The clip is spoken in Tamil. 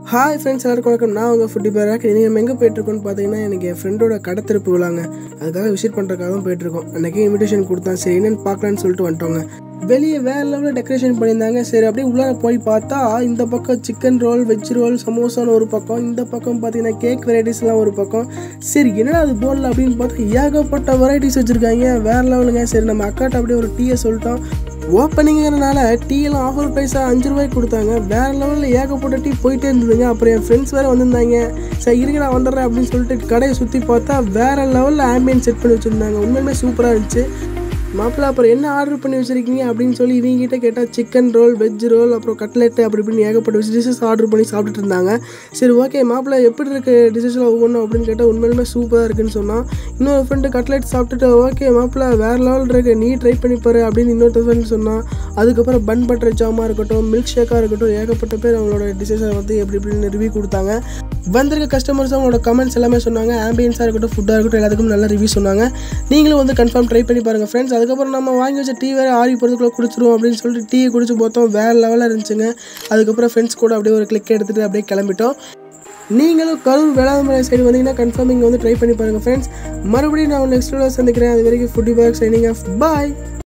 ஹாய் ஃப்ரெண்ட்ஸ் எல்லாருக்கும் வணக்கம் நான் உங்கள் ஃபுட்டி பேராக் இன்றைக்கி நம்ம எங்கே போயிட்டுருக்கோம்னு பார்த்தீங்கன்னா எனக்கு என் ஃப்ரெண்டோட கடை திறப்பு விழாங்க அதுக்காக விசிட் பண்ணுறதுக்காக தான் போயிட்டுருக்கோம் அன்றைக்கி இன்விடேஷன் கொடுத்தான் சரி என்னென்னு பார்க்கலான்னு சொல்லிட்டு வந்துட்டோங்க வெளியே வேறு லெவலில் டெக்கரேஷன் பண்ணியிருந்தாங்க சரி அப்படியே உள்ளார போய் பார்த்தா இந்த பக்கம் சிக்கன் ரோல் வெஜ் ரோல் சமோசான்னு ஒரு பக்கம் இந்த பக்கம் பார்த்தீங்கன்னா கேக் வெரைட்டிஸ்லாம் ஒரு பக்கம் சரி என்னடா அது போடல அப்படின்னு பார்த்தா ஏகப்பட்ட வெரைட்டிஸ் வச்சுருக்காங்க வேறு லெவலுங்க சரி நம்ம அக்காட்ட அப்படியே ஒரு டீயை சொல்லிட்டோம் ஓப்பனிங்கிறனால டீ எல்லாம் ஆஃபர் ப்ரைஸாக அஞ்சு ரூபாய்க்கு கொடுத்தாங்க வேறு லெவலில் ஏகப்பட்ட டீ போயிட்டே இருந்ததுங்க அப்புறம் என் ஃப்ரெண்ட்ஸ் வேறு வந்திருந்தாங்க சரி இருங்க நான் வந்துடுறேன் அப்படின்னு சொல்லிட்டு கடையை சுற்றி பார்த்தா வேறு லெவலில் ஆம்பியன்ஸ் செட் பண்ணி வச்சுருந்தாங்க உண்மையுமே சூப்பராக இருந்துச்சு மாப்பிள்ள அப்புறம் என்ன ஆர்டர் பண்ணி வச்சிருக்கீங்க அப்படின்னு சொல்லி இவங்க கிட்ட கேட்டால் சிக்கன் ரோல் வெஜ் ரோல் அப்புறம் கட்லெட்டு அப்படி இப்படின்னு ஏகப்பட்ட டிஷ்ஷஸ் ஆர்டர் பண்ணி சாப்பிட்டுட்டு இருந்தாங்க சரி ஓகே மாப்பிள்ள எப்படி இருக்கு டிஷ்ஷஸ்லாம் ஒவ்வொன்றும் அப்படின்னு கேட்டால் உண்மையிலுமே சூப்பராக இருக்குன்னு சொன்னான் இன்னொரு ஃப்ரெண்டு கட்லெட் சாப்பிட்டுட்டு ஓகே மாப்பிள்ள வேறு லெவல் இருக்கு நீ ட்ரை பண்ணி பாரு அப்படின்னு இன்னொரு ஃப்ரெண்ட் சொன்னான் அதுக்கப்புறம் பன் பட்டர் ஜாமாக இருக்கட்டும் மில்க் ஷேக்காக இருக்கட்டும் ஏகப்பட்ட பேர் அவங்களோட டிஷ்ஷஸை வந்து எப்படி இப்படின்னு ரிவ்யூ கொடுத்தாங்க வந்திருக்க கஸ்டமர்ஸ் அவங்களோட கமெண்ட்ஸ் எல்லாமே சொன்னாங்க ஆம்பியன்ஸாக இருக்கட்டும் ஃபுட்டாக இருக்கட்டும் எல்லாத்துக்கும் நல்ல ரிவ்யூ சொன்னாங்க நீங்களும் வந்து கன்ஃபார்ம் ட்ரை பண்ணி பாருங்கள் ஃப்ரெண்ட்ஸ் அதுக்கப்புறம் நம்ம வாங்கி வச்ச டீ வேறு ஆறி போகிறதுக்குள்ள குடிச்சிருவோம் அப்படின்னு சொல்லிட்டு டீயை குடிச்சு பார்த்தோம் வேறு லெவலில் இருந்துச்சுங்க அதுக்கப்புறம் ஃப்ரெண்ட்ஸ் கூட அப்படியே ஒரு கிளிக் எடுத்துகிட்டு அப்படியே கிளம்பிட்டோம் நீங்களும் கரூர் வேளாண்மை சைடு வந்தீங்கன்னா கன்ஃபார்ம் இங்கே வந்து ட்ரை பண்ணி பாருங்கள் ஃப்ரெண்ட்ஸ் மறுபடியும் நான் நெக்ஸ்ட் சந்திக்கிறேன் அது வரைக்கும் ஃபுட்டி பேக் சைனிங் ஆஃப் பாய்